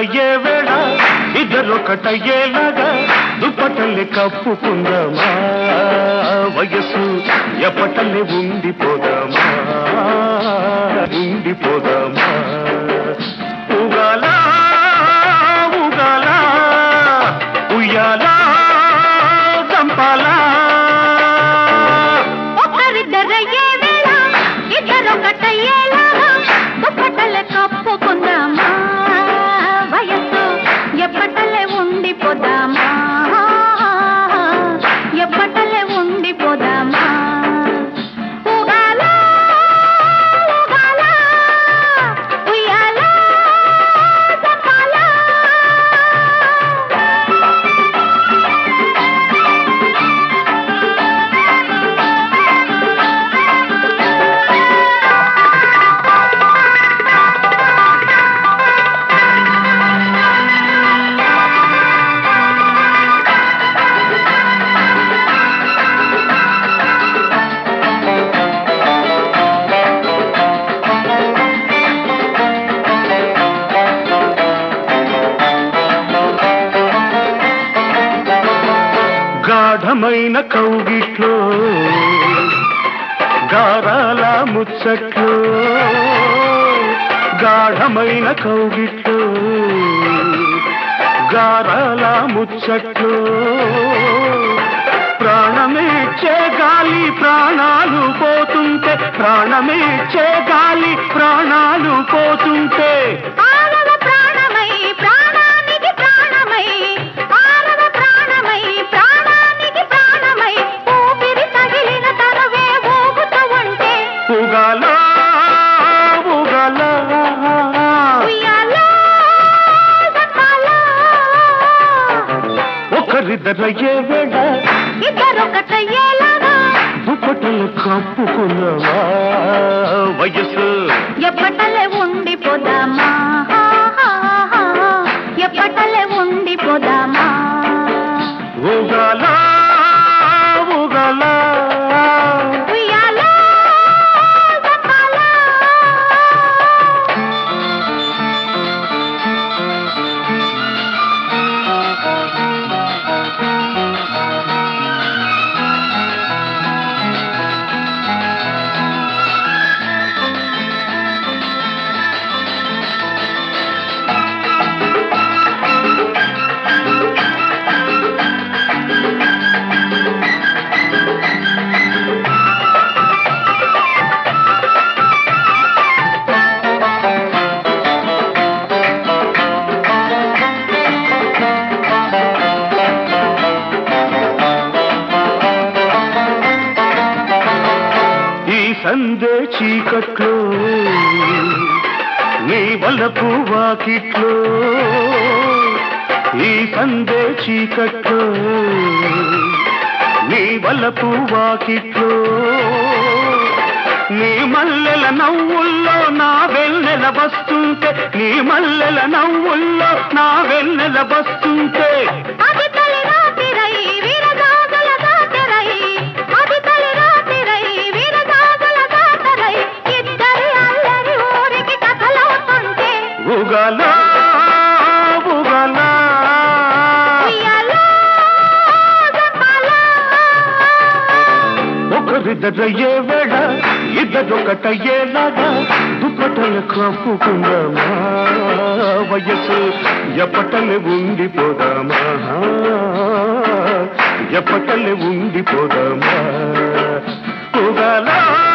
ఒక్కరిద్దరయ్యే వేళ ఇద్దరొకటయ్యేలాగా దుప్పటల్లి కప్పుకుందామా వయస్సు ఎప్పటల్లి ఉండిపోదామా ఉండిపోదామా ఉగాలా ఉగాలా ఉయ్యాలా చంపాలా ఒకరిద్దరయ్యే వేళ ఇద్దరొకటయ్యేలాగా దుప్పటలే కప్పుకుందామా వయస్సు ఎప్పటలే ఉండిపోదామా ఎప్పటలే ఉండిపోదామా ఊగాలా, ఊగాలా, ఉయ్యాలా, జపాలా. గాఢమైన కౌగిట్లో గారాల ముచ్చట్లు గాఢమైన కౌగిట్లో గారాల ముచ్చట్లు ప్రాణమేచ్చే గాలి ప్రాణాలు పోతుంటే ప్రాణమేచ్చే గాలి ప్రాణాలు పోతుంటే ఆరవ ప్రాణమై ప్రాణానికి ప్రాణమై ఆరవ ప్రాణమై ప్రాణానికి ప్రాణమై ఊపిరి తగిలిన తనవే ఊగుతూ ఉంటే ఉగాల ఉగాల ఉయ్యాలో జపాలా. ఒకరిద్దరయ్యే వేళ ఇద్దరొకటయ్యేలాగా దుప్పటలు కప్పుకున్నావా వయస్సు ఎప్పటలే ఉండిపోదామా ఎప్పటలే ఉండిపోదామా ఉగాల ఉగాల ఉయ్యాలో జపాలా. ఈ సందే చీకట్లో నీ వలపు వాకిట్లో ఈ సందే చీకట్లో నీ వలపు వాకిట్లో నీ మల్లెల నవ్వుల్లో నా వెన్నెల వస్తుంటే నీ మల్లెల నవ్వుల్లో నా వెన్నెల వస్తుంటే అది తలి రాతిరై వీరగాగల దాటరై అది తలి రాతిరై వీరగాగల దాటరై ఇద్దరి అల్లరి ఊరికి కథలవుతుంటే ఉగాల ఉగాల ఉయ్యాలో జపాలా. ఒకరిద్దరయ్యే వేళ ఇద్దరొకటయ్యేలాగా దుప్పటలు కప్పుకుందామా వయసు ఎప్పటలే ఉండిపోదామా ఎప్పటలే ఉండిపోదామా ఉగాలా